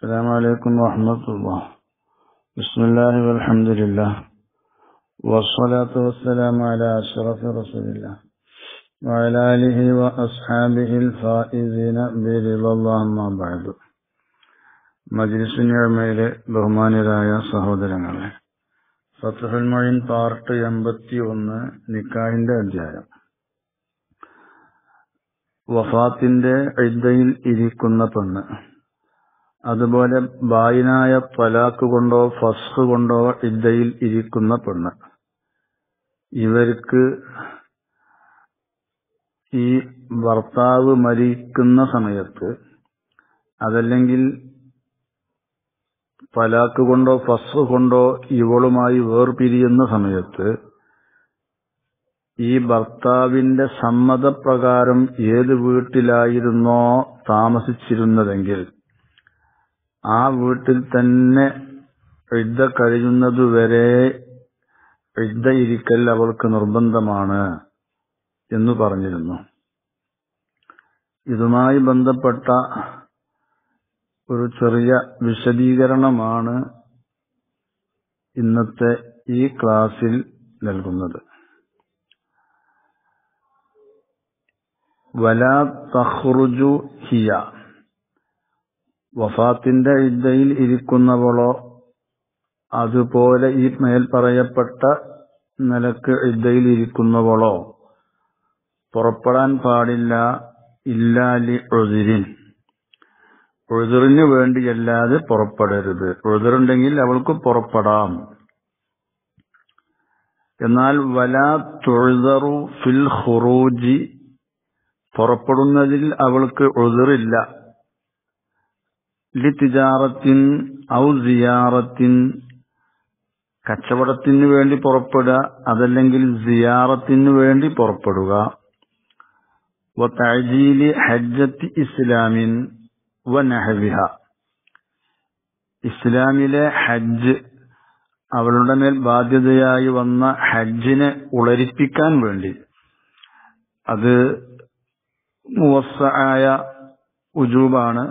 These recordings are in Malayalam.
السلام عليكم ورحمة الله بسم الله والحمد لله والصلاة والسلام على أشرف رسول الله وعلى آله وأصحابه الفائزين برضا الله ما بعد മജ്ലിസ് ഞഴമയിലെ ബഹുമാനിയരായ സഹോദരങ്ങളെ ഫത്തുഹുൽ മൊഴിൻ പാർട്ട് എൺപത്തി ഒന്ന് നിക്കാഹിന്റെ അധ്യായം വഫാത്തിന്റെ ഇദ്ദയിൽ ഇരിക്കുന്ന പെണ്ണ് അതുപോലെ ബായിനായ തലാക്ക് കൊണ്ടോ ഫസ്ഖ് കൊണ്ടോ ഇദ്ദയിൽ ഇരിക്കുന്ന പെണ്ണ് ഇവർക്ക് ഈ ഭർത്താവ് മരിക്കുന്ന സമയത്ത് അതല്ലെങ്കിൽ തലാക്ക് കൊണ്ടോ ഫസ്ഖ് കൊണ്ടോ ഇവളുമായി വേർപിരിയുന്ന സമയത്ത് ഈ ഭർത്താവിന്റെ സമ്മതപ്രകാരം ഏത് വീട്ടിലായിരുന്നോ താമസിച്ചിരുന്നതെങ്കിൽ ആ വീട്ടിൽ തന്നെ ഇദ്ദ കഴിയുന്നതുവരെ ഇദ്ദ ഇരിക്കൽ അവൾക്ക് നിർബന്ധമാണ് എന്ന് പറഞ്ഞിരുന്നു ഇതുമായി ബന്ധപ്പെട്ട ഒരു ചെറിയ വിശദീകരണമാണ് ഇന്നത്തെ ഈ ക്ലാസ്സിൽ നൽകുന്നത് വല തഹ്റുജു ഹിയ വഫാത്തിന്റെ ഇദ്ദയിൽ ഇരിക്കുന്നവളോ അതുപോലെ ഈ മേൽ പറയപ്പെട്ട നിലക്ക് ഇദ്ദയിൽ ഇരിക്കുന്നവളോ പുറപ്പെടാൻ പാടില്ല ഇല്ലാലി ഒതിരിൻ ഒഴുതിറിന് വേണ്ടിയല്ലാതെ പുറപ്പെടരുത് ഒഴുതിറുണ്ടെങ്കിൽ അവൾക്ക് പുറപ്പെടാം എന്നാൽ വല തൊഴുതറു ഫിൽ ഹുറൂജി പുറപ്പെടുന്നതിൽ അവൾക്ക് ഒഴുതിറില്ല ലി തിജാറത്തിൻ ഔ സിയാറത്തിൻ കച്ചവടത്തിന് വേണ്ടി പുറപ്പെടുക അതല്ലെങ്കിൽ സിയാറത്തിന് വേണ്ടി പുറപ്പെടുക വതഅജീലി ഹജ്ജത്തി ഇസ്ലാമിൻ വനഹവിഹ ഇസ്ലാമിലെ ഹജ്ജ് അവളുടെ മേൽ ബാധ്യതയായി വന്ന ഹജ്ജിനെ ഉളരിപ്പിക്കാൻ വേണ്ടി അത് മുവസ്സായ ഉജൂബാണ്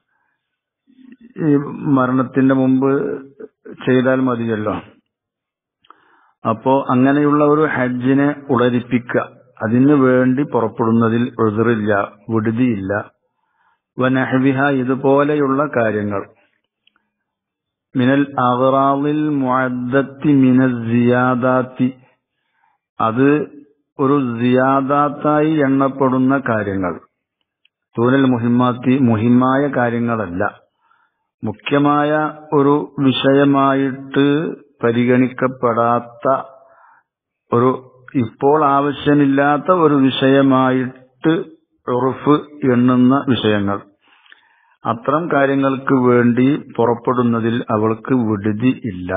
ഈ മരണത്തിന്റെ മുമ്പ് ചെയ്താൽ മതിയല്ലോ അപ്പോ അങ്ങനെയുള്ള ഒരു ഹജ്ജിനെ ഉളരിപ്പിക്കുക അതിനു വേണ്ടി പുറപ്പെടുന്നതിൽ എതിറില്ല വിടുതിയില്ല വനഹവിഹ ഇതുപോലെയുള്ള കാര്യങ്ങൾ മിനൽ അഹ്റാവിൽ മുഅദ്ദത്തി മിനൽ സിയാദാത്തി അത് ഒരു സിയാദാത്തായി എണ്ണപ്പെടുന്ന കാര്യങ്ങൾ തൂനൽ മുഹിമാത്തി മുഹിമായ കാര്യങ്ങളല്ല മുഖ്യമായ ഒരു വിഷയമായിട്ട് പരിഗണിക്കപ്പെടാത്ത ഒരു ഇപ്പോൾ ആവശ്യമില്ലാത്ത ഒരു വിഷയമായിട്ട് ഉറുഫ് എണ്ണുന്ന വിഷയങ്ങൾ അത്തരം കാര്യങ്ങൾക്ക് വേണ്ടി പുറപ്പെടുന്നതിൽ അവൾക്ക് വിടുതി ഇല്ല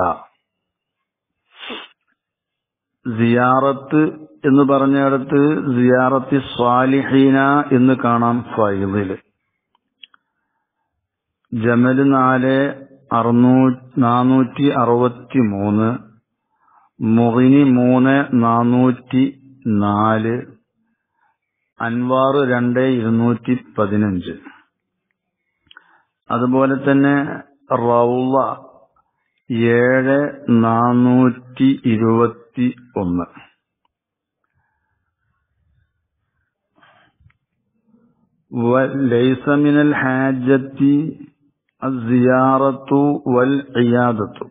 സിയാറത്ത് എന്ന് പറഞ്ഞിടത്ത് സിയാറത്തി സ്വാലിഹീന എന്ന് കാണാം ഫൈലില് ജമല് നാല് അറുന്നൂ നാനൂറ്റി അറുപത്തി മൂന്ന് മുറിനി മൂന്ന് നാനൂറ്റി നാല് അൻവാർ രണ്ട് ഇരുന്നൂറ്റി പതിനഞ്ച് അതുപോലെ തന്നെ റൗള ഏഴ് നാനൂറ്റി ഇരുപത്തി ഒന്ന് ലൈസമിനൽ ഹാജത്തി സിയാറത്തു വൽ ഇയാദത്തു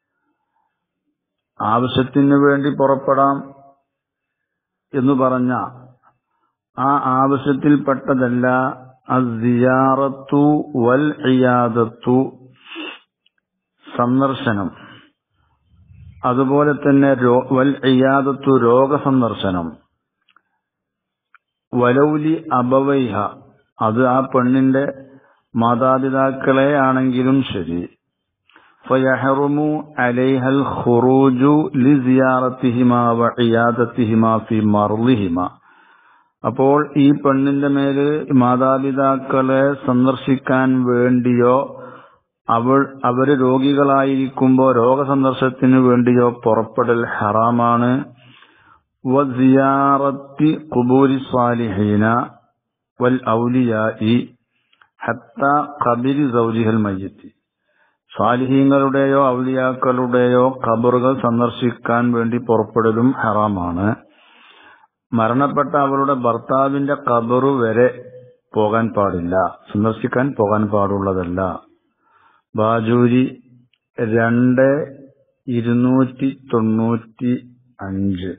ആവശ്യത്തിന് വേണ്ടി പുറപ്പെടാം എന്ന് പറഞ്ഞ ആ ആവശ്യത്തിൽപ്പെട്ടതല്ല അസിയാറത്തു വൽ ഇയാദത്തു സന്ദർശനം അതുപോലെ തന്നെ വൽ ഇയാദത്തു രോഗസന്ദർശനം വലൗലി അബവൈഹ അത് ആ പെണ്ണിന്റെ മാതാപിതാക്കളെ ആണെങ്കിലും ശരി فيحرم عليها الخروج لزيارتهما وعيادتهما في مرضهما അപ്പോൾ ഈ പെണ്ണിന്റെ മേല് മാതാപിതാക്കളെ സന്ദർശിക്കാൻ വേണ്ടിയോ അവൾ അവര് രോഗികളായിരിക്കുമ്പോ രോഗസന്ദർശനത്തിന് വേണ്ടിയോ പുറപ്പെടൽ ഹറാമാണ് വസിയാറത്തി കുബൂരി സ്വാലിഹീന വൽ ഔലിയായി ഹത്ത ഖബിരി സൗജിഹൽ മയ്യത്തി സാലിഹീങ്ങളുടെയോ ഔലിയാക്കളുടെയോ ഖബറുകൾ സന്ദർശിക്കാൻ വേണ്ടി പുറപ്പെടലും ഹറാമാണ് മരണപ്പെട്ട അവരുടെ ഭർത്താവിന്റെ ഖബറു വരെ പോകാൻ പാടില്ല സന്ദർശിക്കാൻ പോകാൻ പാടുള്ളതല്ല ബാജൂരി രണ്ട് ഇരുന്നൂറ്റി തൊണ്ണൂറ്റി അഞ്ച്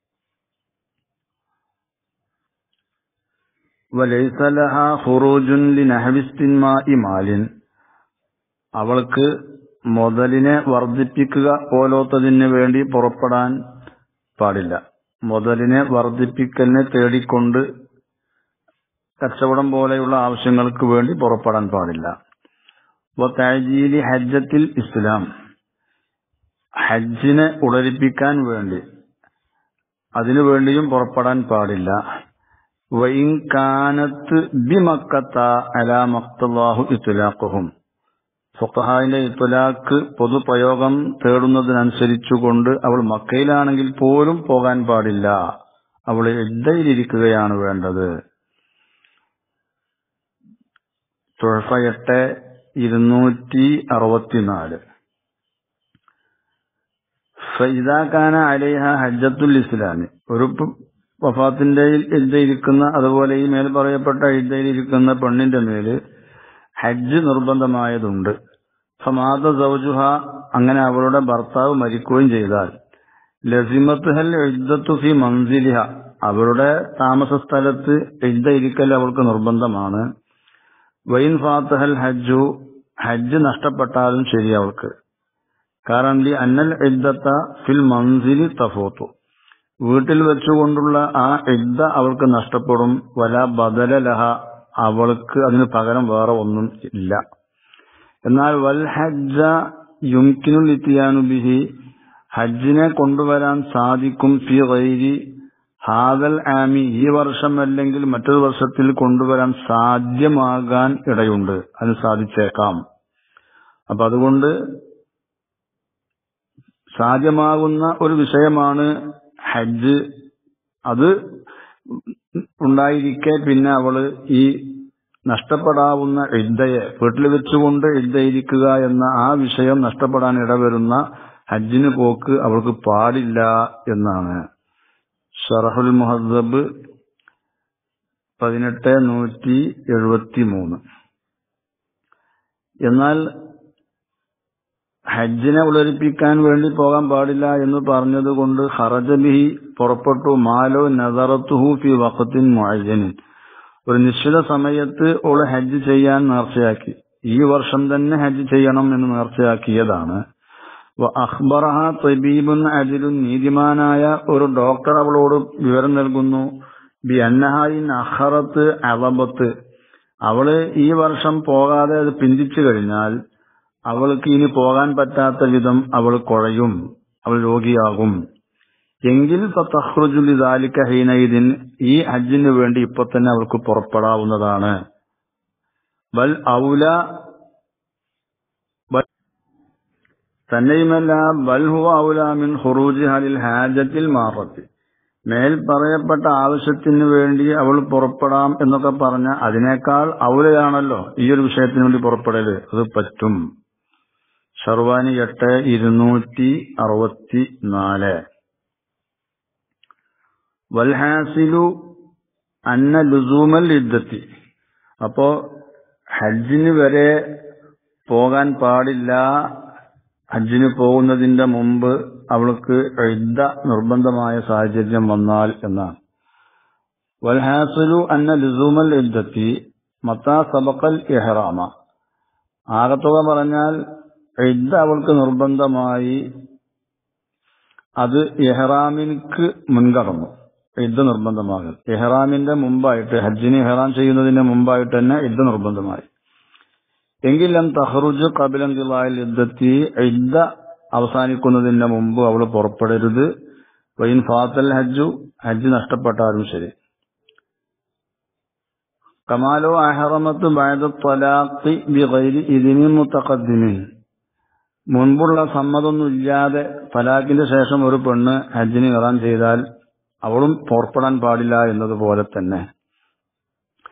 വലൈസലഹ ഹുറൂജുൻ ലിനഹവിസ്തിന്മായി മാലിൻ അവൾക്ക് മുതലിനെ വർദ്ധിപ്പിക്കുക പോലോത്തതിന് വേണ്ടി പുറപ്പെടാൻ പാടില്ല മുതലിനെ വർദ്ധിപ്പിക്കലിനെ തേടിക്കൊണ്ട് കച്ചവടം പോലെയുള്ള ആവശ്യങ്ങൾക്ക് വേണ്ടി പുറപ്പെടാൻ പാടില്ല തഴജീലി ഹജ്ജത്തിൽ ഇസ്ലാം ഹജ്ജിനെ ഉടരിപ്പിക്കാൻ വേണ്ടി അതിനു വേണ്ടിയും പുറപ്പെടാൻ പാടില്ല വൈകാനത്ത് ബിമക്കത്ത അലാ മക്തല്ലാഹു ഇത്തുലാഖുഹും ഫുഖഹായിന്റെ ഇത്തുലാക്ക് പൊതുപ്രയോഗം തേടുന്നതിനനുസരിച്ചുകൊണ്ട് അവൾ മക്കയിലാണെങ്കിൽ പോലും പോകാൻ പാടില്ല അവൾ ഇദ്ദയിലിരിക്കുകയാണ് വേണ്ടത് തുഴഫ എട്ട് ഇരുന്നൂറ്റി അറുപത്തിനാല് ഫൈദാക്കാന അലൈഹ ഹജ്ജത്തുൽ ഇസ്ലാമി ഒരു വഫാത്തിന്റെ ഇരിക്കുന്ന അതുപോലെ ഈ മേൽ പറയപ്പെട്ട ഇരിക്കുന്ന പെണ്ണിന്റെ മേല് ഹജ്ജ് നിർബന്ധമായതുണ്ട് ഫമാദ സൗജുഹ അങ്ങനെ അവളുടെ ഭർത്താവ് മരിക്കുകയും ചെയ്താൽ ലസിമത്ത് ഹൽ ഇദ്ദത്തു ഫി മൻസിലിഹ അവളുടെ താമസ സ്ഥലത്ത് ഇദ്ദ ഇരിക്കൽ അവൾക്ക് നിർബന്ധമാണ് വൈൻ ഫാത്തഹൽ ഹജ്ജു ഹജ്ജ് നഷ്ടപ്പെട്ടാലും ശരി അവൾക്ക് കാരണം ലി അന്നൽ ഇദ്ദത്ത ഫിൽ മൻസിലി തഫോത്തു വീട്ടിൽ വെച്ചുകൊണ്ടുള്ള ആ ഇദ്ദ അവൾക്ക് നഷ്ടപ്പെടും വല ബദല ലഹ അവൾക്ക് അതിന് പകരം വേറെ ഒന്നും ഇല്ല എന്നാൽ വൽ ഹജ്ജ യുംകിനുൽ ഇത്തിയാനു ബിഹി ഹജ്ജിനെ കൊണ്ടുവരാൻ സാധിക്കും ഫി ഗൈരി ഹാദൽ ആമി ഈ വർഷം അല്ലെങ്കിൽ മറ്റൊരു വർഷത്തിൽ കൊണ്ടുവരാൻ സാധ്യമാകാൻ ഇടയുണ്ട് അത് സാധിച്ചേക്കാം അപ്പൊ അതുകൊണ്ട് സാധ്യമാകുന്ന ഒരു വിഷയമാണ് ഹജ്ജ് അത് ഉണ്ടായിരിക്കെ പിന്നെ അവള് ഈ നഷ്ടപ്പെടാവുന്ന ഇദ്ദയെ വീട്ടിൽ വെച്ചുകൊണ്ട് ഇദ്ദയിരിക്കുക എന്ന ആ വിഷയം നഷ്ടപ്പെടാൻ ഇടവരുന്ന ഹജ്ജിന് പോക്ക് അവൾക്ക് പാടില്ല എന്നാണ് ഷറഹുൽ മുഹദ്ദബ് പതിനെട്ട് നൂറ്റി എഴുപത്തി മൂന്ന് എന്നാൽ ഹജ്ജിനെ ഉളരിപ്പിക്കാൻ വേണ്ടി പോകാൻ പാടില്ല എന്ന് പറഞ്ഞതുകൊണ്ട് ഹറജബിഹി പുറപ്പെട്ടു മാലോ നസറത്തുഹു ഫി വഖത്തിൻ മുഅയ്യനിൻ ഒരു നിശ്ചിത സമയത്ത് ഓള് ഹജ്ജ് ചെയ്യാൻ നേർച്ചയാക്കി ഈ വർഷം തന്നെ ഹജ്ജ് ചെയ്യണം എന്ന് നേർച്ചയാക്കിയതാണ് അഖ്ബറഹ തബീബുൻ അജിലുൻ നീതിമാനായ ഒരു ഡോക്ടർ അവളോട് വിവരം നൽകുന്നു ബി അന്നഹായിൻ അഹറത്ത് അവബത്ത് അവള് ഈ വർഷം പോകാതെ അത് പിന്തിച്ചു കഴിഞ്ഞാൽ അവൾക്ക് ഇനി പോകാൻ പറ്റാത്ത വിധം അവൾ കുഴയും അവൾ രോഗിയാകും എങ്കിൽ തഹ്റുജുലിദാലിക്ക ഹീനയിദിൻ ഈ ഹജ്ജിന് വേണ്ടി ഇപ്പൊ തന്നെ അവൾക്ക് പുറപ്പെടാവുന്നതാണ് ബൽ ഔല തന്നെയുമല്ല ബൽഹുവ ഔല മിൻ ഹുറൂജി ഹലിൽ ഹാജത്തിൽ മാറത്തി മേൽ പറയപ്പെട്ട ആവശ്യത്തിന് വേണ്ടി അവൾ പുറപ്പെടാം എന്നൊക്കെ പറഞ്ഞ അതിനേക്കാൾ ഔലയാണല്ലോ ഈ ഒരു വിഷയത്തിന് വേണ്ടി പുറപ്പെടല് അത് പറ്റും ഷർവാനി എട്ട് ഇരുന്നൂറ്റി അറുപത്തി നാല് വൽഹാസിലു അന്ന ലുസൂമൽ യുദ്ധത്തി അപ്പോ ഹജ്ജിന് വരെ പോകാൻ പാടില്ല ഹജ്ജിന് പോകുന്നതിന്റെ മുമ്പ് അവൾക്ക് യുദ്ധ നിർബന്ധമായ സാഹചര്യം വന്നാൽ എന്നാണ് വൽഹാസിലു അന്ന ലുസൂമൽ യുദ്ധത്തി മത്താ സബക്കൽ ഇഹ്റാമ ആകത്തുക പറഞ്ഞാൽ യുദ്ധ അവൾക്ക് നിർബന്ധമായി അത് ഇഹ്റാമിൻക്ക് മുൻകടന്നു യുദ്ധ നിർബന്ധമാകൽ ഇഹ്റാമിന്റെ മുമ്പായിട്ട് ഹജ്ജിന് ഇഹ്റാം ചെയ്യുന്നതിന് മുമ്പായിട്ട് തന്നെ യുദ്ധ നിർബന്ധമായി എങ്കിലും തഹറുജ് കപിലം ദിലായിൽ യുദ്ധത്തി യുദ്ധ അവസാനിക്കുന്നതിന് മുമ്പ് അവൾ പുറപ്പെടരുത് വൈൻ ഫാത്തൽ ഹജ്ജു ഹജ്ജ് നഷ്ടപ്പെട്ടാലും ശരി കമാലോ അഹറമത്ത് ബഅദ ത്വലാഖി ബിഗൈരി ഇദ്നി മുതഖദ്ദിമിൻ മുൻപുള്ള സമ്മതമൊന്നും ഇല്ലാതെ തലാഖിന്റെ ശേഷം ഒരു പെണ്ണ് ഹജ്ജിന് ഇറാൻ ചെയ്താൽ അവളും പുറപ്പെടാൻ പാടില്ല എന്നതുപോലെ തന്നെ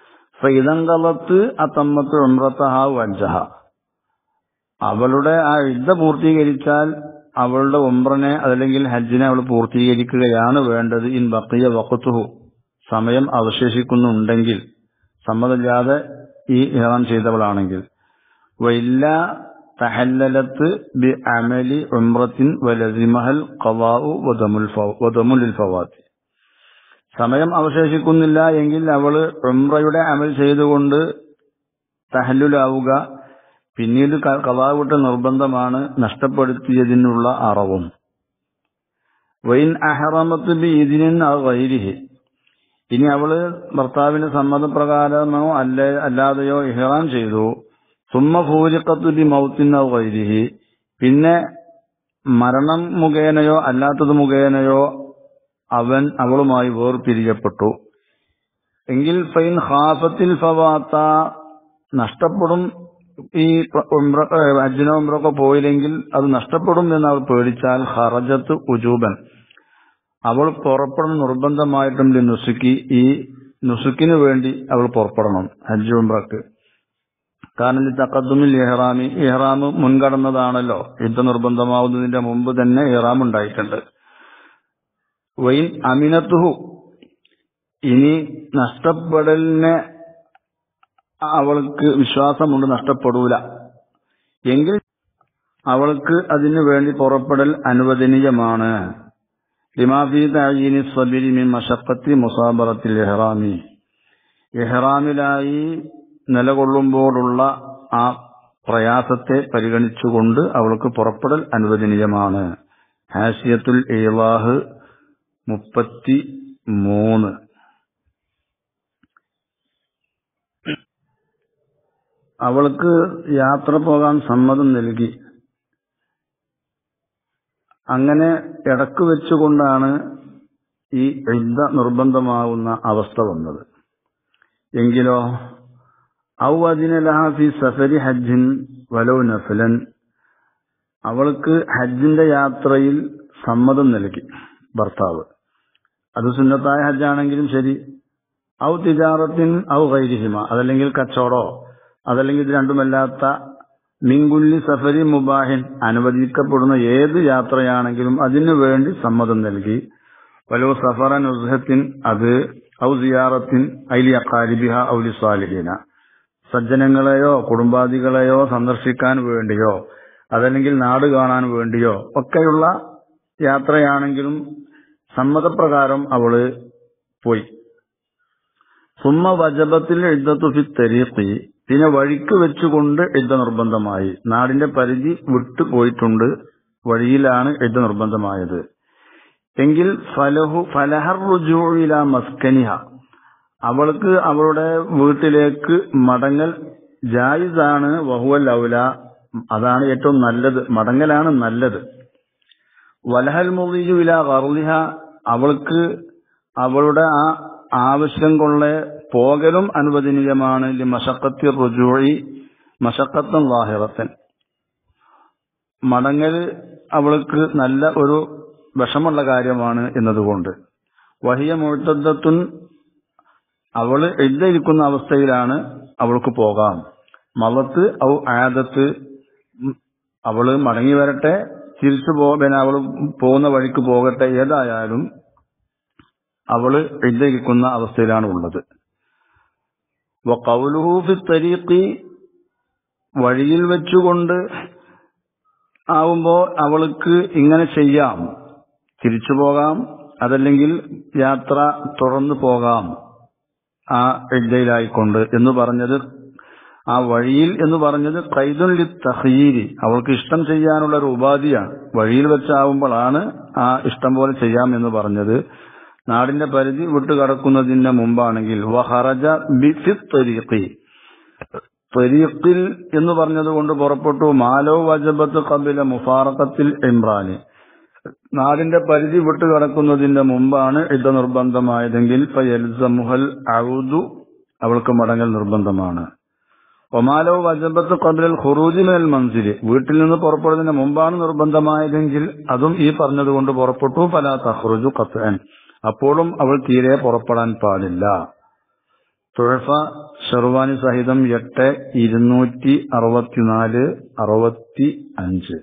ഫൈതങ്കലത്ത് അത്തമ്മത്ത് ഉംറത്തഹ വജ്ജഹ അവളുടെ ആ യുദ്ധ പൂർത്തീകരിച്ചാൽ അവളുടെ ഉംറനെ അതല്ലെങ്കിൽ ഹജ്ജിനെ അവൾ പൂർത്തീകരിക്കുകയാണ് വേണ്ടത് ഇൻ ബക്കിയ വഖത്തുഹു സമയം അവശേഷിക്കുന്നുണ്ടെങ്കിൽ സമ്മതമില്ലാതെ ഈ ഇഹ്റാം ചെയ്തവളാണെങ്കിൽ വൈല്ല തഹല്ലലത്ത് ബി അമലി ഉംറത്തിൻ വലസിമഹൽ ഖവാഉ വദമുൽ ഫവ- വദമുലിൽ ഫവാത്തി സമയം അവശേഷിക്കുന്നില്ല എങ്കിൽ അവള് ഉംറയുടെ അമൽ ചെയ്തുകൊണ്ട് തഹല്ലുലാവുക പിന്നീട് കലാവിട്ട് നിർബന്ധമാണ് നഷ്ടപ്പെടുത്തിയതിനുള്ള അറവും വൈൻ അഹറമത്ത് ബി ഇതിനിൻ വൈരിഹി ഇനി അവള് ഭർത്താവിന്റെ സമ്മതപ്രകാരമോ അല്ല അല്ലാതെയോ ഇഹ്റാം ചെയ്തു സുമ്മ ഭൂരിക്കത്ത് ബി മൗത്തിൻ വൈരിഹി പിന്നെ മരണം മുഖേനയോ അല്ലാത്തത് മുഖേനയോ അവൻ അവളുമായി വേർപിരിയപ്പെട്ടു എങ്കിൽ ഫൈൻ ഹാഫത്തിൽ ഫവാത്ത നഷ്ടപ്പെടും ഈ ഉംറ അജ്ജനോ ഉംറൊക്കെ പോയില്ലെങ്കിൽ അത് നഷ്ടപ്പെടും എന്ന് അവൾ പേടിച്ചാൽ ഹറജത്ത് ഉജൂബൻ അവൾ പുറപ്പെടണം നിർബന്ധമായിട്ടും ലി നുസുക്കി ഈ നുസുക്കിന് വേണ്ടി അവൾ പുറപ്പെടണം ഹജ്ജ് ഉംറക്ക് കാരണം ഈ തക്കദ്ദുമിൽ ഇഹ്റാമി ഇഹ്റാം മുൻകടന്നതാണല്ലോ യുദ്ധ നിർബന്ധമാവുന്നതിന്റെ മുമ്പ് തന്നെ ഇഹ്റാം ഉണ്ടായിട്ടുണ്ട് വൈൻ അമിനത്തുഹു ഇനി നഷ്ടപ്പെടലിനെ അവൾക്ക് വിശ്വാസമുണ്ട് നഷ്ടപ്പെടൂല എങ്കിൽ അവൾക്ക് അതിനു വേണ്ടി പുറപ്പെടൽ അനുവദനീയമാണ് ലിമാഫി തഅയീനി സബിരി മിൻ മശഖത്തി മുസാബറത്തിൽ ഇഹ്റാമി ഇഹ്റാമിലായി നിലകൊള്ളുമ്പോഴുള്ള ആ പ്രയാസത്തെ പരിഗണിച്ചുകൊണ്ട് അവൾക്ക് പുറപ്പെടൽ അനുവദനീയമാണ് ഹാസിയത്തുൽ ഇവാഹ് മുപ്പത്തി മൂന്ന് അവൾക്ക് യാത്ര പോകാൻ സമ്മതം നൽകി അങ്ങനെ ഇടക്ക് വെച്ചുകൊണ്ടാണ് ഈ യുദ്ധ നിർബന്ധമാവുന്ന അവസ്ഥ വന്നത് എങ്കിലോ ഔ അതിനലഹാഫി സഫരി ഹജ്ജിൻ വലോ നഫലൻ അവൾക്ക് ഹജ്ജിന്റെ യാത്രയിൽ സമ്മതം നൽകി ഭർത്താവ് അത് സുന്നത്തായ ഹജ്ജാണെങ്കിലും ശരി ഔ തിജാറത്തിൻ ഔ ഗൈരിഹിമ അതല്ലെങ്കിൽ കച്ചവടോ അതല്ലെങ്കിൽ ഇത് രണ്ടുമല്ലാത്ത മിങ്കുല്ലി സഫരി മുബാഹിൻ അനുവദിക്കപ്പെടുന്ന ഏത് യാത്രയാണെങ്കിലും അതിനു വേണ്ടി സമ്മതം നൽകി വലോ സഫറൻ ഉസ്ഹത്തിൻ അത് ഔ സിയാറത്തിൻ ഐലി അക്കാരിബിഹ ഔലി സ്വാലിഹീന സജ്ജനങ്ങളെയോ കുടുംബാദികളെയോ സന്ദർശിക്കാൻ വേണ്ടിയോ അതല്ലെങ്കിൽ നാട് കാണാൻ വേണ്ടിയോ ഒക്കെയുള്ള യാത്രയാണെങ്കിലും സമ്മതപ്രകാരം അവള് പോയി സുമ്മ വജബത്തിൽ എഴുതത്തു ഫി തരീഖി പിന്നെ വഴിക്ക് വെച്ചുകൊണ്ട് എഴുത നിർബന്ധമായി നാടിന്റെ പരിധി വിട്ടു പോയിട്ടുണ്ട് വഴിയിലാണ് എഴുത നിർബന്ധമായത് എങ്കിൽ ഫലഹു ഫലഹർ റുജൂഇല മസ്കനിഹ അവൾക്ക് അവളുടെ വീട്ടിലേക്ക് മടങ്ങൽ ജായിസാണ് വഹുവൽ ഔല അതാണ് ഏറ്റവും നല്ലത് മടങ്ങലാണ് നല്ലത് വലഹൽ മുറിയു ഇല ഗർലിഹ അവൾക്ക് അവളുടെ ആ ആവശ്യം കൊള്ള പോകലും അനുവദനീയമാണ് ലി മഷക്കത്തി റുജൂഴി മഷക്കത്തൻ വാഹിറത്തൻ മടങ്ങൽ അവൾക്ക് നല്ല ഒരു വിഷമുള്ള കാര്യമാണ് എന്നതുകൊണ്ട് വഹിയ മുഴുത്തത്തുൻ അവള് എഴുതിയിരിക്കുന്ന അവസ്ഥയിലാണ് അവൾക്ക് പോകാം മലത്ത് ഔ ആദത്ത് അവള് മടങ്ങി വരട്ടെ തിരിച്ചു പോകാൻ അവൾ പോകുന്ന വഴിക്ക് പോകട്ടെ ഏതായാലും അവള് എഴുതിയിരിക്കുന്ന അവസ്ഥയിലാണ് ഉള്ളത് വക്കൗലുഹൂഫി തരീഖി വഴിയിൽ വെച്ചുകൊണ്ട് ആവുമ്പോ അവൾക്ക് ഇങ്ങനെ ചെയ്യാം തിരിച്ചു പോകാം അതല്ലെങ്കിൽ യാത്ര തുടർന്നു പോകാം ആ എഴുതയിലായിക്കൊണ്ട് എന്ന് പറഞ്ഞത് ആ വഴിയിൽ എന്ന് പറഞ്ഞത് കൈതുല്ലി തഹീരി അവൾക്ക് ഇഷ്ടം ചെയ്യാനുള്ള ഒരു ഉപാധിയാണ് വഴിയിൽ വെച്ചാവുമ്പോഴാണ് ആ ഇഷ്ടം പോലെ ചെയ്യാം എന്ന് പറഞ്ഞത് നാടിന്റെ പരിധി വിട്ടുകടക്കുന്നതിന് മുമ്പാണെങ്കിൽ വഹറജ ബിഫി ത്വരീഖി ത്വരീഖിൽ എന്ന് പറഞ്ഞതുകൊണ്ട് പുറപ്പെട്ടു മാലോ വജബത്ത് കബില മുഫാറക്കത്തിൽ ഇമ്രാന് നാടിന്റെ പരിധി വിട്ടുകടക്കുന്നതിന്റെ മുമ്പാണ് യുദ്ധ നിർബന്ധമായതെങ്കിൽ ഫയൽസമുഹൽ ഔദു അവൾക്ക് മടങ്ങൽ നിർബന്ധമാണ് ഒമാലോ വജബത്ത് കബിലൽ ഖുറൂജി മേൽ മൻസില് വീട്ടിൽ നിന്ന് പുറപ്പെടുന്നതിന് മുമ്പാണ് നിർബന്ധമായതെങ്കിൽ അതും ഈ പറഞ്ഞതുകൊണ്ട് പുറപ്പെട്ടു ഫലാ തഹ്റുജു ഖത്അൻ അപ്പോഴും അവൾ തീരെ പുറപ്പെടാൻ പാടില്ല തുഴഫ ഷെർവാനി സഹിതം എട്ട് ഇരുന്നൂറ്റി അറുപത്തിനാല് അറുപത്തി അഞ്ച്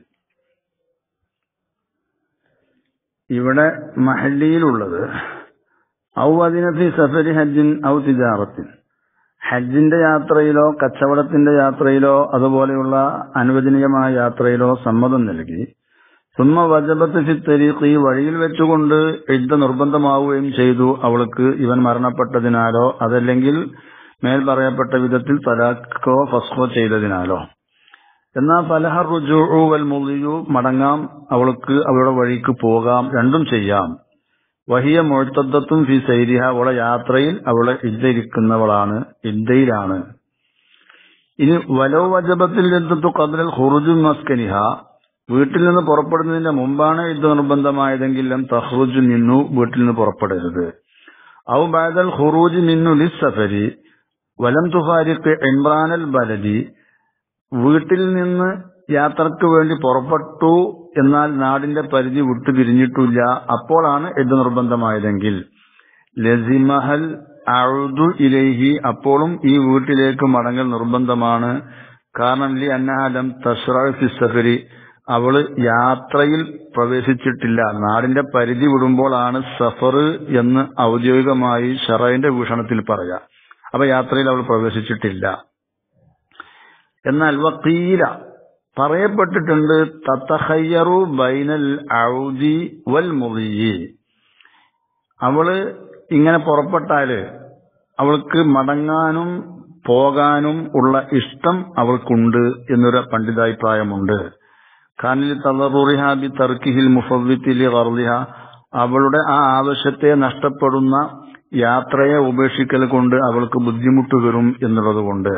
ഇവിടെ മഹല്ലിയിലുള്ളത് ഔ അതിനഫി സഫരി ഹജ്ജിൻ ഔ തിജാറത്തിൻ ഹജ്ജിന്റെ യാത്രയിലോ കച്ചവടത്തിന്റെ യാത്രയിലോ അതുപോലെയുള്ള അനുവദനീയമായ യാത്രയിലോ സമ്മതം നൽകി സുമ്മ വജബത്ത് ഫി തരീഖ് ഈ വഴിയിൽ വെച്ചുകൊണ്ട് യുദ്ധ നിർബന്ധമാവുകയും ചെയ്തു അവൾക്ക് ഇവൻ മരണപ്പെട്ടതിനാലോ അതല്ലെങ്കിൽ മേൽ പറയപ്പെട്ട വിധത്തിൽ തലാഖോ ഫസ്ഖോ ചെയ്തതിനാലോ എന്നാൽ പലഹ റുജു വൽ മുളിയു മടങ്ങാം അവൾക്ക് അവളുടെ വഴിക്ക് പോകാം രണ്ടും ചെയ്യാം വഹിയ മുഴത്തത്വം ഫി സൈരിഹ അവളെ യാത്രയിൽ അവളെ ഇദ്ദയിരിക്കുന്നവളാണ് ഇദ്ദയിലാണ് ഇനി വലോ വജബത്തിൽ യുദ്ധത്തു കതിരൽ ഹുറുജു മസ്കനിഹ വീട്ടിൽ നിന്ന് പുറപ്പെടുന്നതിന്റെ മുമ്പാണ് യുദ്ധ നിർബന്ധമായതെങ്കിൽ ലം തഹ്റുജു നിന്നു വീട്ടിൽ നിന്ന് പുറപ്പെടരുത് ഔ ബാദൽ ഹുറൂജ് നിന്നു ലിസ് സഫരി വലം തുഫാരിക്ക് ഇമ്രാനൽ ബലദി വീട്ടിൽ നിന്ന് യാത്രക്ക് വേണ്ടി പുറപ്പെട്ടു എന്നാൽ നാടിന്റെ പരിധി വിട്ടു പിരിഞ്ഞിട്ടില്ല അപ്പോഴാണ് യുദ്ധ നിർബന്ധമായതെങ്കിൽ ലസിമഹൽ അഴുതു ഇലേഹി അപ്പോഴും ഈ വീട്ടിലേക്ക് മടങ്ങൽ നിർബന്ധമാണ് കാരണം ലി അന്നഹാലം തഷ്റ ഫിസഫരി അവള് യാത്രയിൽ പ്രവേശിച്ചിട്ടില്ല നാടിന്റെ പരിധി വിടുമ്പോഴാണ് സഫർ എന്ന് ഔദ്യോഗികമായി ഷറൈന്റെ വീക്ഷണത്തിൽ പറയാം അപ്പൊ യാത്രയിൽ അവൾ പ്രവേശിച്ചിട്ടില്ല എന്നാൽ വക്കീല പറയപ്പെട്ടിട്ടുണ്ട് തത്തഹയ്യറു ബൈനൽ ഔദി വൽ മുറിയി അവള് ഇങ്ങനെ പുറപ്പെട്ടാല് അവൾക്ക് മടങ്ങാനും പോകാനും ഉള്ള ഇഷ്ടം അവൾക്കുണ്ട് എന്നൊരു പണ്ഡിതാഭിപ്രായമുണ്ട് ഖാനിൽ തലറുറിഹാബി തർക്കിഹിൽ മുഫവിത്തിലി വർലിഹ അവളുടെ ആ ആവശ്യത്തെ നഷ്ടപ്പെടുന്ന യാത്രയെ ഉപേക്ഷിക്കൽ കൊണ്ട് അവൾക്ക് ബുദ്ധിമുട്ട് വരും എന്നുള്ളതുകൊണ്ട്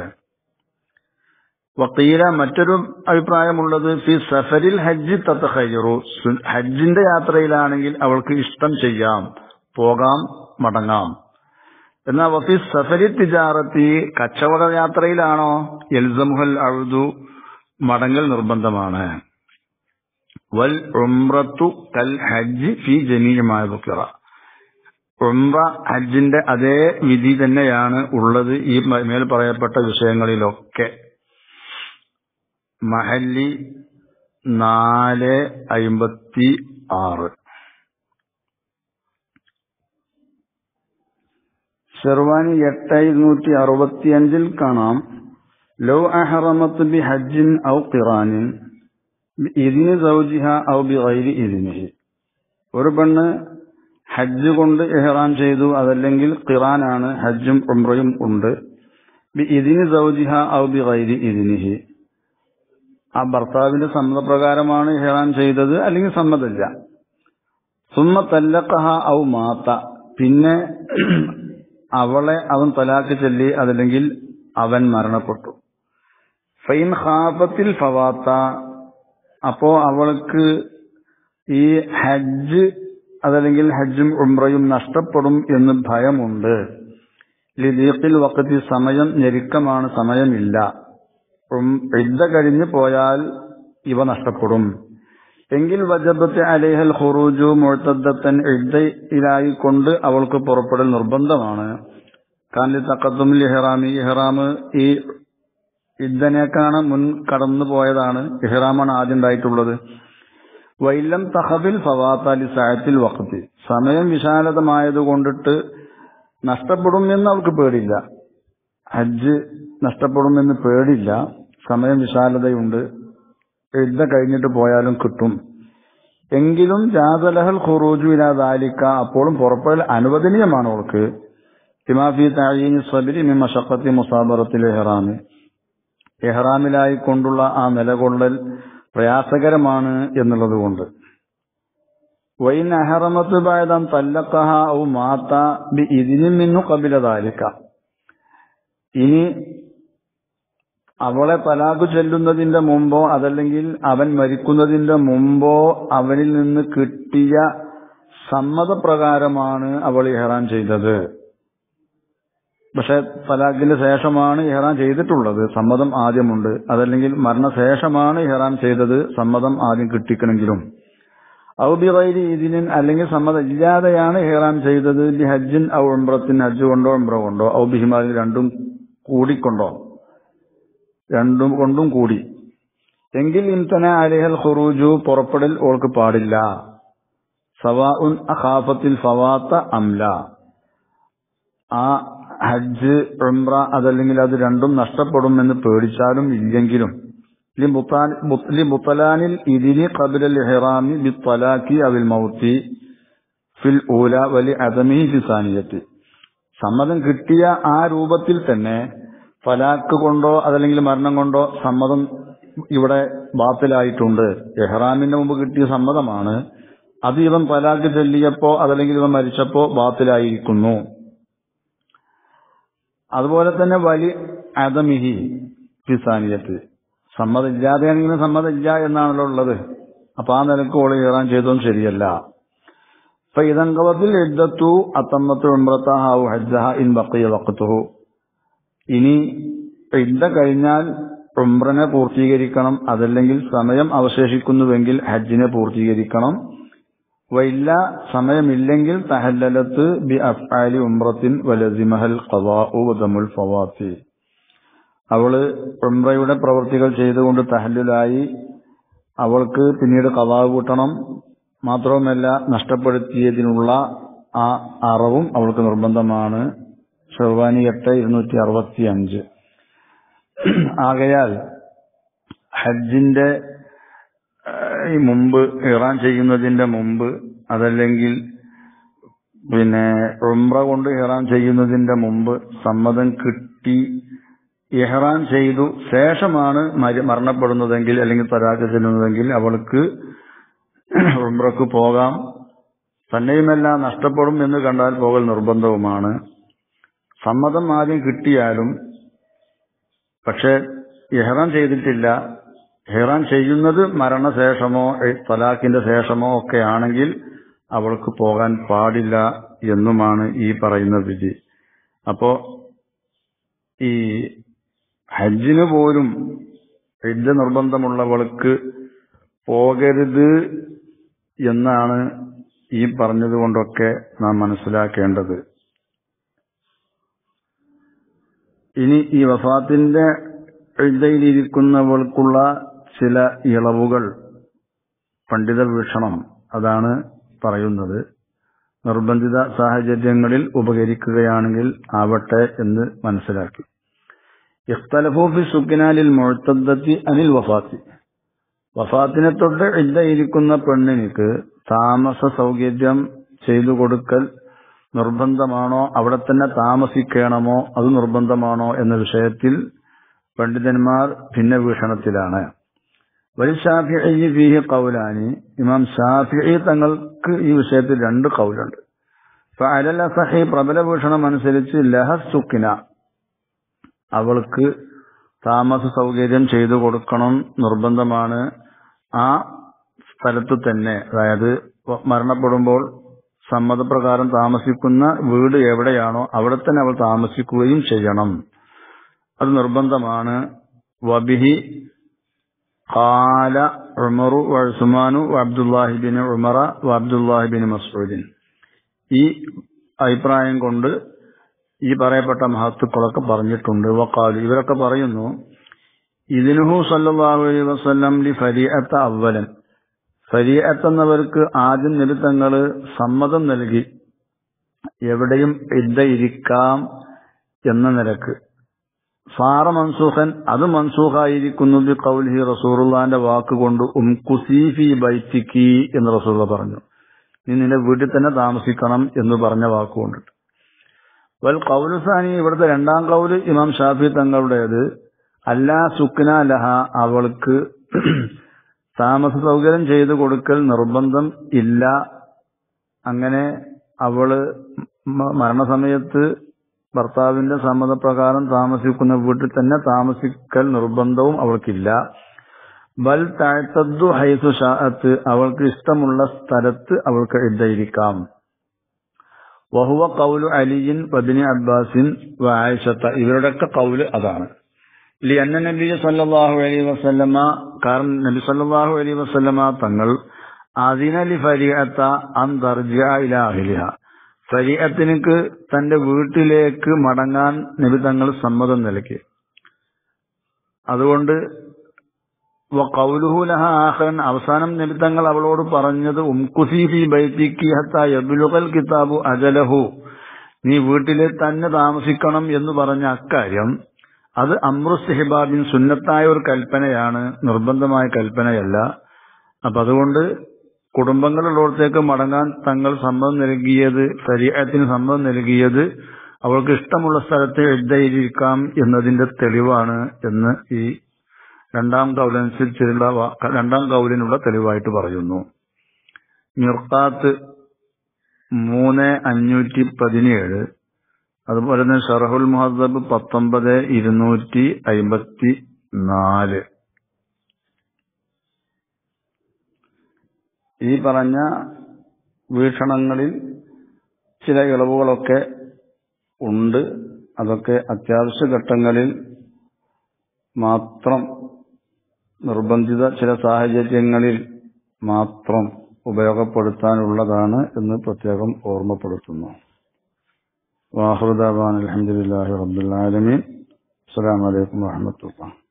വക്കീല മറ്റൊരു അഭിപ്രായമുള്ളത് ഫി സഫരിൽ ഹജ്ജ് തത്തഹയ്യറു ഹജ്ജിന്റെ യാത്രയിലാണെങ്കിൽ അവൾക്ക് ഇഷ്ടം ചെയ്യാം പോകാം മടങ്ങാം എന്നാൽ വഫി സഫരി തിജാറത്തി കച്ചവട യാത്രയിലാണോ എൽസമുഹൽ അഴുതു മടങ്ങൽ നിർബന്ധമാണ് വൽ ഉംറത്തു കൽ ഹജ്ജ് ഫി ജമീയമായ ബുക്കിറ ഉംറ ഹജ്ജിന്റെ അതേ വിധി തന്നെയാണ് ഉള്ളത് ഈ മേൽ പറയപ്പെട്ട വിഷയങ്ങളിലൊക്കെ മഹല്ലി നാല് അയിമ്പത്തി ആറ് ഷെർവാനി എട്ട് ഇരുന്നൂറ്റി അറുപത്തിയഞ്ചിൽ കാണാം ലോ അഹറമത്ത് ബി ഹജ്ജിൻ ഔ ഖിറാനിൻ ഇതിന് സൗജിഹ ഔ ബി ഗൈരി ഇതിനിഹി ഒരു പെണ്ണ് ഹജ്ജ് കൊണ്ട് ഇഹ്റാം ചെയ്തു അതല്ലെങ്കിൽ ഖിറാനാണ് ഹജ്ജും ഉംറയും ഉണ്ട് ബി ഇതിന് സൗജിഹ ഔ ബി ഗൈരി ഇതിനിഹി ആ ഭർത്താവിന്റെ സമ്മതപ്രകാരമാണ് ഇഹ്റാം ചെയ്തത് അല്ലെങ്കിൽ സമ്മതമില്ല സുമ്മ തല്ലക്കഹ ഔ മാത്ത പിന്നെ അവളെ അവൻ തലാക്ക് ചൊല്ലി അതല്ലെങ്കിൽ അവൻ മരണപ്പെട്ടു ഫൈൻ ഖാഫത്തിൽ ഫവാത്ത അപ്പോ അവൾക്ക് ഈ ഹജ്ജ് അതല്ലെങ്കിൽ ഹജ്ജും ഉംറയും നഷ്ടപ്പെടും എന്ന് ഭയമുണ്ട് ലിദീഖിൽ വക്കത്തി സമയം ഞെരുക്കമാണ് സമയമില്ല ഇദ്ദ കഴിഞ്ഞു പോയാൽ ഇവ നഷ്ടപ്പെടും എങ്കിൽ വജബത്ത് അലേഹൽ ഖുറൂജു മുഴത്തദ്ദത്തൻ ഇദ്ദയിലായി കൊണ്ട് അവൾക്ക് പുറപ്പെടൽ നിർബന്ധമാണ് കാന്തി തക്കത്തുമിൽ ഇഹ്റാമി ഇഹ്റാമ് ഈ ഇദ്ദനേക്കാണ് മുൻ കടന്നു പോയതാണ് ഇഹ്റാമാണ് ആദ്യം ഉണ്ടായിട്ടുള്ളത് വൈലം തഹബിൽ ഫവാത്താലി സായത്തിൽ വക്കത്തി സമയം വിശാലതമായത് കൊണ്ടിട്ട് നഷ്ടപ്പെടുമെന്ന് അവൾക്ക് പേടില്ല ഹജ്ജ് നഷ്ടപ്പെടുമെന്ന് പേടില്ല സമയം വിശാലതയുണ്ട് എഴുത കഴിഞ്ഞിട്ട് പോയാലും കിട്ടും എങ്കിലും ജാതലഹൽ ഖുറൂജു ഇലാ ദാലിക്ക അപ്പോഴും പുറപ്പെടൽ അനുവദനീയമാണ് അവൾക്ക് തിമാഫി താഴീനി സബിരി മി മഷക്കത്തി മുസാബറത്തിൽ എഹ്റാമി എഹ്റാമിലായി കൊണ്ടുള്ള ആ നിലകൊള്ളൽ പ്രയാസകരമാണ് എന്നുള്ളത് കൊണ്ട് വൈൻ അഹറമത്ത് ബായതം തല്ലക്കഹ ഔ മാത്ത ബി ഇതിനും മിന്നു കബില ദാലിക്ക ഇനി അവളെ തലാഖ് ചെല്ലുന്നതിന്റെ മുമ്പോ അതല്ലെങ്കിൽ അവൻ മരിക്കുന്നതിന്റെ മുമ്പോ അവനിൽ നിന്ന് കിട്ടിയ സമ്മതപ്രകാരമാണ് അവൾ ഇഹ്റാൻ ചെയ്തത് പക്ഷെ തലാഖിന്റെ ശേഷമാണ് ഇഹ്റാൻ ചെയ്തിട്ടുള്ളത് സമ്മതം ആദ്യമുണ്ട് അതല്ലെങ്കിൽ മരണശേഷമാണ് ഇഹ്റാൻ ചെയ്തത് സമ്മതം ആദ്യം കിട്ടിക്കണമെങ്കിലും ഔബിറൈരി ഇതിനിൻ അല്ലെങ്കിൽ സമ്മതം ഇല്ലാതെയാണ് ഇഹ്റാം ചെയ്തത് ലി ഹജ്ജിൻ ഔ ഉംറത്തിൻ ഹജ്ജ് കൊണ്ടോ ഉംറ കൊണ്ടോ ഔ ബിഹിമാലിൻ രണ്ടും കൂടിക്കൊണ്ടോ രണ്ടും കൊണ്ടും കൂടി എങ്കിൽ ഇംതന അലിഹൽ ഖുറൂജു പുറപ്പെടൽ ഓൾക്ക് പാടില്ല സവാ ഉൻ അഖാഫത്തിൽ ഫവാത്ത അംല ആ ഹജ്ജ് ഉംറ അതല്ലെങ്കിൽ അത് രണ്ടും നഷ്ടപ്പെടുമെന്ന് പേടിച്ചാലും ഇല്ലെങ്കിലും മുത്തലാനിൽ ഇതിന് കബിലൽ ഇഹ്റാമി ബി തലാഖി അവിൽ മൗത്തി ഫിൽ ഊല വലി അദമി ഫിസാനിയത്ത് സമ്മതം കിട്ടിയ ആ രൂപത്തിൽ തന്നെ ഫലാക്ക് കൊണ്ടോ അതല്ലെങ്കിൽ മരണം കൊണ്ടോ സമ്മതം ഇവിടെ ബാത്തിലായിട്ടുണ്ട് എഹ്റാമിന്റെ മുമ്പ് കിട്ടിയ സമ്മതമാണ് അത് ഇവൻ തലാക്ക് ചൊല്ലിയപ്പോ അതല്ലെങ്കിൽ ഇവൻ മരിച്ചപ്പോ ബാത്തിലായിരിക്കുന്നു അതുപോലെ തന്നെ വലി അദമിഹി ഫിസാനിയത്ത് സമ്മതം ഇല്ലാതെയാണെങ്കിലും സമ്മതം ഇല്ല എന്നാണല്ലോ ഉള്ളത് അപ്പൊ ആ നിലക്ക് ഓള് കയറാൻ ചെയ്തതും ശരിയല്ല അപ്പൊ ഇതങ്കവത്തിൽ എദ്ദത്തു അത്തമ്മത്ത് ഉംറത്താഹു ഹജ്ജഹ ഇൻ ബക്കിയ വക്കത്തുഹു ഇനി ഇദ്ദ കഴിഞ്ഞാൽ ഉംറനെ പൂർത്തീകരിക്കണം അതല്ലെങ്കിൽ സമയം അവശേഷിക്കുന്നുവെങ്കിൽ ഹജ്ജിനെ പൂർത്തീകരിക്കണം വൈല്ല സമയമില്ലെങ്കിൽ തഹല്ലലത്ത് ബി അഫ്ആലി ഉംറത്തിൻ വലസിമഹൽ ഖവാഉ വദമുൽ ഫവാത്തി അവള് ഉംറയുടെ പ്രവൃത്തികൾ ചെയ്തുകൊണ്ട് തഹല്ലുലായി അവൾക്ക് പിന്നീട് കഥാ കൂട്ടണം മാത്രവുമല്ല നഷ്ടപ്പെടുത്തിയതിനുള്ള ആ അറവും അവൾക്ക് നിർബന്ധമാണ് ഷെർവാനി എട്ട് ഇരുന്നൂറ്റി അറുപത്തി അഞ്ച് ആകയാൽ ഹജ്ജിന്റെ ഈ മുമ്പ് ഇറാൻ ചെയ്യുന്നതിന്റെ മുമ്പ് അതല്ലെങ്കിൽ പിന്നെ ഉംറ കൊണ്ട് ഇറാൻ ചെയ്യുന്നതിന്റെ മുമ്പ് സമ്മതം കിട്ടി ഇഹ്റാൻ ചെയ്തു ശേഷമാണ് മരണപ്പെടുന്നതെങ്കിൽ അല്ലെങ്കിൽ തലാക്ക് ചെല്ലുന്നതെങ്കിൽ അവൾക്ക് ഉംറക്ക് പോകാം തന്നെയുമല്ല നഷ്ടപ്പെടും എന്ന് കണ്ടാൽ പോകൽ നിർബന്ധവുമാണ് സമ്മതം ആദ്യം കിട്ടിയാലും പക്ഷെ ഇഹ്റാൻ ചെയ്തിട്ടില്ല ഇഹ്റാൻ ചെയ്യുന്നത് മരണശേഷമോ തലാഖിന്റെ ശേഷമോ ഒക്കെ ആണെങ്കിൽ അവൾക്ക് പോകാൻ പാടില്ല എന്നുമാണ് ഈ പറയുന്ന വിധി അപ്പോ ഈ ഹജ്ജിന് പോലും ഹിജ്ജ നിർബന്ധമുള്ളവൾക്ക് പോകരുത് എന്നാണ് ഈ പറഞ്ഞതുകൊണ്ടൊക്കെ നാം മനസ്സിലാക്കേണ്ടത് ഇനി ഈ വഫാത്തിന്റെ ഹിജ്ജയിലിരിക്കുന്നവൾക്കുള്ള ചില ഇളവുകൾ പണ്ഡിത വീക്ഷണം അതാണ് പറയുന്നത് നിർബന്ധിത സാഹചര്യങ്ങളിൽ ഉപകരിക്കുകയാണെങ്കിൽ ആവട്ടെ എന്ന് മനസ്സിലാക്കി ഇഖ്തലഫൂഫി സുക്കിനാലിൽ മുഴത്തദ്ദത്തി അനിൽ വഫാത്തി വഫാത്തിനെ തൊട്ട് ഇരിക്കുന്ന പെണ്ണിനിക്ക് താമസ സൗകര്യം ചെയ്തു കൊടുക്കൽ നിർബന്ധമാണോ അവിടെ തന്നെ താമസിക്കണമോ അത് നിർബന്ധമാണോ എന്ന വിഷയത്തിൽ പണ്ഡിതന്മാർ ഭിന്നവീക്ഷണത്തിലാണ് വലി ഷാഫിഇ ഫീഹി കൗലാനി ഇമാം ഷാഫിഇ തങ്ങൾക്ക് ഈ വിഷയത്തിൽ രണ്ട് കൗലുണ്ട് ഫഅലൽ അസഹി പ്രബല വീക്ഷണം അനുസരിച്ച് ലഹസുക്കിന അവൾക്ക് താമസ സൗകര്യം ചെയ്തു കൊടുക്കണം നിർബന്ധമാണ് ആ സ്ഥലത്ത് തന്നെ അതായത് മരണപ്പെടുമ്പോൾ സമ്മതപ്രകാരം താമസിക്കുന്ന വീട് എവിടെയാണോ അവിടെ തന്നെ അവൾ താമസിക്കുകയും ചെയ്യണം അത് നിർബന്ധമാണ് വബിഹി ഖാല ഉമറു ഉസ്മാനു അബ്ദുല്ലാഹിബിൻ ഉമറ അബ്ദുല്ലാഹിബിൻ മസൂദിൻ ഈ അഭിപ്രായം കൊണ്ട് ഈ പറയപ്പെട്ട മഹത്തുക്കളൊക്കെ പറഞ്ഞിട്ടുണ്ട് വക്കാലു ഇവരൊക്കെ പറയുന്നു ഇതിനുഹു സല്ലാഹു അലൈഹി വസ്ലം ലി ഫരീഅത്ത അവലൻ ഫരീഅത്ത് എന്നവർക്ക് ആദ്യം നിരുത്തങ്ങള് സമ്മതം നൽകി എവിടെയും ഇദ്ദ ഇരിക്കാം എന്ന നിലക്ക് സാറ മൻസൂഖൻ അത് മൻസൂഖായിരിക്കുന്നു ബി കൗലിഹി റസൂറുല്ലാന്റെ വാക്കുകൊണ്ട് ഉം കുസീഫി ബൈത്തിക്കി എന്ന് റസൂള്ള പറഞ്ഞു നീ നിന്റെ വീട്ടിൽ തന്നെ താമസിക്കണം എന്ന് പറഞ്ഞ വാക്കുകൊണ്ടിട്ട് വൽ കൗലുസാനി ഇവിടുത്തെ രണ്ടാം കൗല് ഇമാം ഷാഫി തങ്ങളുടേത് അല്ലാ സുക്ന ലഹ അവൾക്ക് താമസ സൗകര്യം ചെയ്തു കൊടുക്കൽ നിർബന്ധം ഇല്ല അങ്ങനെ അവള് മരണസമയത്ത് ഭർത്താവിന്റെ സമ്മതപ്രകാരം താമസിക്കുന്ന വീട്ടിൽ തന്നെ താമസിക്കൽ നിർബന്ധവും അവൾക്കില്ല ബൽ താഴ്ത്തദ്ദു ഹൈസു ഷാഅത്ത് അവൾക്ക് ഇഷ്ടമുള്ള സ്ഥലത്ത് അവൾക്ക് ഇദ്ദയിരിക്കാം വഹുവ കൗലു അലിയിൻ ബദിനി അബ്ബാസിൻ വായിഷത്ത ഇവരുടെയൊക്കെ കൗല് അതാണ് ലി അന്ന നബി സല്ലല്ലാഹു അലൈഹി വസല്ലമ കാരണം നബി സല്ലല്ലാഹു അലൈഹി വസല്ലമ തങ്ങൾ അതിനലി ഫരിയത്ത അന്തർജ ഇലാഹിലിഹ ഫരിയത്തിനക്ക് തന്റെ വീട്ടിലേക്ക് മടങ്ങാൻ നിബിതങ്ങൾ സമ്മതം നൽകി അതുകൊണ്ട് കൗലുഹുലഹ ആഹ്റൻ അവസാനം നിമിത്തങ്ങൾ അവളോട് പറഞ്ഞത് ഉംകുസീഫി ബൈത്തിക്കി ഹത്ത യബുലുകൽ കിതാബു അജലഹു നീ വീട്ടിലെ തന്നെ താമസിക്കണം എന്ന് പറഞ്ഞ അക്കാര്യം അത് അമ്രു സെഹിബാബിൻ സുന്നത്തായ ഒരു കൽപ്പനയാണ് നിർബന്ധമായ കൽപ്പനയല്ല അപ്പൊ അതുകൊണ്ട് കുടുംബങ്ങളുള്ളിടത്തേക്ക് മടങ്ങാൻ തങ്ങൾ സമ്മതം നൽകിയത് ശരീരത്തിന് സമ്മതം നൽകിയത് അവൾക്ക് ഇഷ്ടമുള്ള സ്ഥലത്ത് എഴുതയിരിക്കാം എന്നതിന്റെ തെളിവാണ് എന്ന് ഈ രണ്ടാം കൗലനുസരിച്ചുള്ള രണ്ടാം കൗലിനുള്ള തെളിവായിട്ട് പറയുന്നു മിർക്കാത്ത് മൂന്ന് അഞ്ഞൂറ്റി പതിനേഴ് അതുപോലെ തന്നെ ഷറഹുൽ മുഹദബ് പത്തൊമ്പത് ഇരുന്നൂറ്റി അയിമ്പത്തി നാല് ഈ പറഞ്ഞ വീക്ഷണങ്ങളിൽ ചില ഇളവുകളൊക്കെ ഉണ്ട് അതൊക്കെ അത്യാവശ്യ ഘട്ടങ്ങളിൽ മാത്രം നിർബന്ധിത ചില സാഹചര്യങ്ങളിൽ മാത്രം ഉപയോഗപ്പെടുത്താനുള്ളതാണ് എന്ന് പ്രത്യേകം ഓർമ്മപ്പെടുത്തുന്നു വാഹൃദാബാൻ അലഹമുല്ലാഹി റബ്ബുലാലമീൻ അസ്സാം വലൈക്കും വാഹമത്തുള്ള